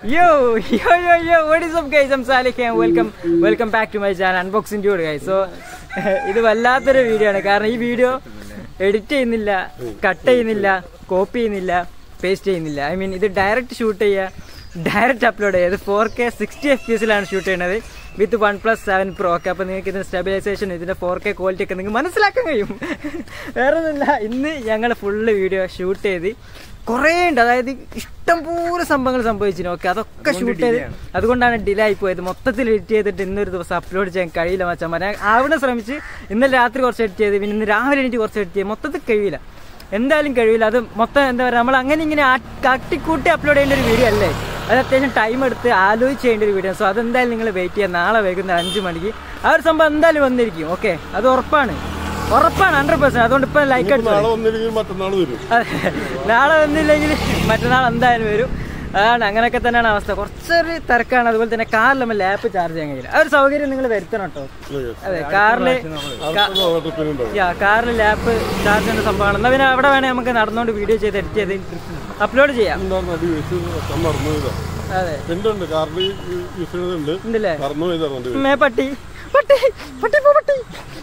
Yo, yo, yo, yo, what is up guys? I'm Salih and welcome, welcome back to my channel Unboxing Dude guys. So, ഇത് വല്ലാത്തൊരു video ആണ് കാരണം ഈ video edit ചെയ്യുന്നില്ല cut ചെയ്യുന്നില്ല copy ചെയ്യുന്നില്ല paste ചെയ്യുന്നില്ല ഐ മീൻ ഇത് ഡയറക്റ്റ് ഷൂട്ട് ചെയ്യുക ഡയറക്റ്റ് അപ്ലോഡ് ചെയ്യുക ഇത് four K sixty F P എസിലാണ് ഷൂട്ട് ചെയ്യുന്നത് with OnePlus seven Pro ഒക്കെ അപ്പോൾ നിങ്ങൾക്ക് ഇതിന്റെ സ്റ്റെബിലൈസേഷൻ ഇതിന്റെ ഫോർ കെ ക്വാളിറ്റി ഒക്കെ നിങ്ങൾക്ക് മനസ്സിലാക്കാൻ കഴിയും വേറെ ഒന്നുമില്ല ഇന്ന് ഞങ്ങൾ ഫുള്ള് വീഡിയോ ഷൂട്ട് ചെയ്ത് കുറേ ഉണ്ട് അതായത് ഇഷ്ടംപോലെ സംഭവങ്ങൾ സംഭവിച്ചിരുന്നു ഓക്കെ അതൊക്കെ ഷൂട്ട് ചെയ്ത് അതുകൊണ്ടാണ് ഡിലേ ആയി പോയത് മൊത്തത്തിൽ എഡിറ്റ് ചെയ്തിട്ട് ഇന്നൊരു ദിവസം അപ്ലോഡ് ചെയ്യാൻ കഴിയില്ല മച്ചാൻ ഞാൻ ആവണ ശ്രമിച്ച് ഇന്നലെ രാത്രി കുറച്ച് എഡിറ്റ് ചെയ്ത് പിന്നെ ഇന്ന് രാവിലെ എനിക്ക് കുറച്ച് എഡിറ്റ് ചെയ്ത് മൊത്തത്തിൽ കഴിയില്ല എന്തായാലും കഴിയില്ല അത് മൊത്തം എന്താ പറയുക നമ്മൾ അങ്ങനെ ഇങ്ങനെ ആ- കാട്ടിക്കൂട്ടി അപ്ലോഡ് ചെയ്യേണ്ട ഒരു വീഡിയോ അല്ലേ അത് അത്യാവശ്യം ടൈം എടുത്ത് ആലോചിച്ച് ചെയ്യേണ്ട ഒരു വീഡിയോ സോ അതെന്തായാലും നിങ്ങൾ വെയിറ്റ് ചെയ്യുക നാളെ വൈകുന്നേരം അഞ്ച് മണിക്ക് ആ ഒരു സംഭവം എന്തായാലും വന്നിരിക്കും ഓക്കെ അത് ഉറപ്പാണ് ഉറപ്പാണ് ഹൺഡ്രഡ് പെർസെന്റ് അതുകൊണ്ട് ഇപ്പം ലൈക്ക് അടിച്ചു നാളെ വന്നില്ലെങ്കിൽ മറ്റന്നാൾ വരും അതെ. നാളെ വന്നില്ലെങ്കിൽ മറ്റന്നാൾ എന്തായാലും വരും അതാണ് അങ്ങനെയൊക്കെ തന്നെയാണ് അവസ്ഥ കുറച്ചൊരു തിരക്കാണ് അതുപോലെ തന്നെ കാറിൽ നമ്മൾ ലാപ്പ് ചാർജ് ചെയ്യാൻ കഴിയില്ല ആ ഒരു സൗകര്യം നിങ്ങൾ വരുത്തണം കേട്ടോ അതെ കാറിൽ യാ കാറിൽ ലാപ്പ് ചാർജ് ചെയ്യുന്ന സംഭവമാണ് എന്നാൽ പിന്നെ അവിടെ വേണേൽ നമുക്ക് നടന്നുകൊണ്ട് വീഡിയോ ചെയ്ത് എഡിറ്റ് ചെയ്ത് അപ്ലോഡ് ചെയ്യാം മറന്നു പോയതാ അതെ ഉണ്ട് കാറിൽ യൂസ് ചെയ്യുന്നുണ്ട് ഉണ്ടല്ലേ മറന്നു പോയതാണ് മേ പട്ടി പട്ടി പട്ടി പോ പട്ടി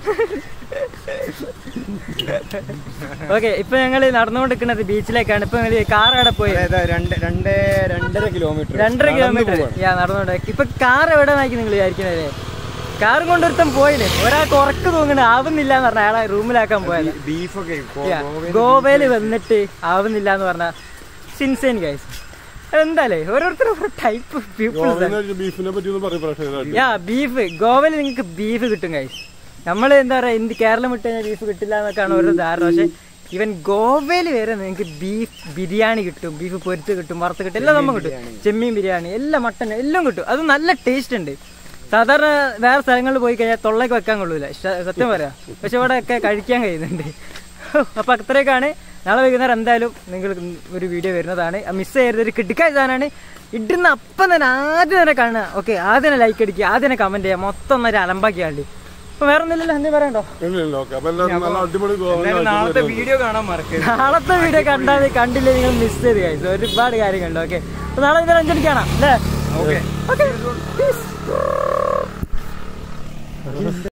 ഓക്കെ ഇപ്പൊ ഞങ്ങൾ നടന്നുകൊണ്ടിരിക്കുന്നത് ബീച്ചിലേക്കാണ് ഇപ്പൊ ഞങ്ങൾ കാർ അവിടെ പോയി രണ്ട് രണ്ട് രണ്ടര കിലോമീറ്റർ രണ്ടര കിലോമീറ്റർ യാ നടന്നുകൊണ്ട് ഇപ്പൊ കാർ എവിടെ നോക്കി നിങ്ങൾ വിചാരിക്കുന്നത് കാർ കൊണ്ടൊരുത്തം പോയിന് ഒരാൾക്ക് ഉറക്ക് തോന്നുന്നു ആവുന്നില്ല എന്ന് പറഞ്ഞ അയാളെ റൂമിലാക്കാൻ പോയത് ബീഫൊക്കെ ഗോവയില് വന്നിട്ട് ആവുന്നില്ല എന്ന് പറഞ്ഞ സിൻസേൻ ഗൈസ് എന്താലേ ഓരോരുത്തരും ഓരോ ടൈപ്പ് പീപ്പിൾസ് ബീഫിനെ പറ്റി ഒന്ന് പറയും പ്രേക്ഷകരായിട്ട് യാ ബീഫ് ഗോവയിൽ നിങ്ങൾക്ക് ബീഫ് കിട്ടും ഗൈസ് നമ്മൾ എന്താ പറയാ ഇന്ത്യ കേരളം വിട്ട് കഴിഞ്ഞാൽ ബീഫ് കിട്ടില്ല എന്നൊക്കെയാണ് ഓരോ ധാരണ പക്ഷെ ഇവൻ ഗോവയിൽ വരെ നിങ്ങൾക്ക് ബീഫ് ബിരിയാണി കിട്ടും ബീഫ് പൊരിച്ച് കിട്ടും വറുത്ത് കിട്ടും എല്ലാം നമുക്ക് കിട്ടും ചെമ്മീൻ ബിരിയാണി എല്ലാം മട്ടൻ എല്ലാം കിട്ടും അത് നല്ല ടേസ്റ്റ് ഉണ്ട് സാധാരണ വേറെ സ്ഥലങ്ങളിൽ പോയി കഴിഞ്ഞാൽ തൊള്ളയ്ക്ക് വെക്കാൻ കൊള്ളൂല ശ- സത്യം പറയാം പക്ഷെ ഇവിടെ ഒക്കെ കഴിക്കാൻ കഴിയുന്നുണ്ട് അപ്പൊ അത്രയൊക്കെയാണ് നാളെ വൈകുന്നേരം എന്തായാലും നിങ്ങൾ ഒരു വീഡിയോ വരുന്നതാണ് മിസ് ചെയ്യരുത് ഒരു കിട്ടിക്കായ സാധനമാണ് ഇടുന്ന അപ്പം തന്നെ ആദ്യം തന്നെ കാണുക ഓക്കെ ആദ്യം തന്നെ ലൈക്ക് അടിക്കുക ആദ്യം തന്നെ കമന്റ് ചെയ്യുക മൊത്തം ഒന്ന് ഒരു അലമ്പാക്കിയാണ്ട് അപ്പൊ വേറെ ഒന്നുമില്ലല്ലോ എന്തേ പറയണ്ടോ ഇല്ല ഇല്ല ഓക്കെ അപ്പൊ എല്ലാവരും നല്ല അടിപൊളി ഗോവ നാളത്തെ വീഡിയോ കാണാൻ മറക്കരുത് നാളത്തെ വീഡിയോ കണ്ടാൽ കണ്ടില്ലേ നിങ്ങൾ മിസ് ചെയ്ത് കഴിച്ചു ഒരുപാട് കാര്യങ്ങളുണ്ട് ഓക്കെ അപ്പൊ നാളെ ഇന്നലെ അഞ്ചടിക്ക് കാണാം അല്ലേ ഓക്കെ ഓക്കെ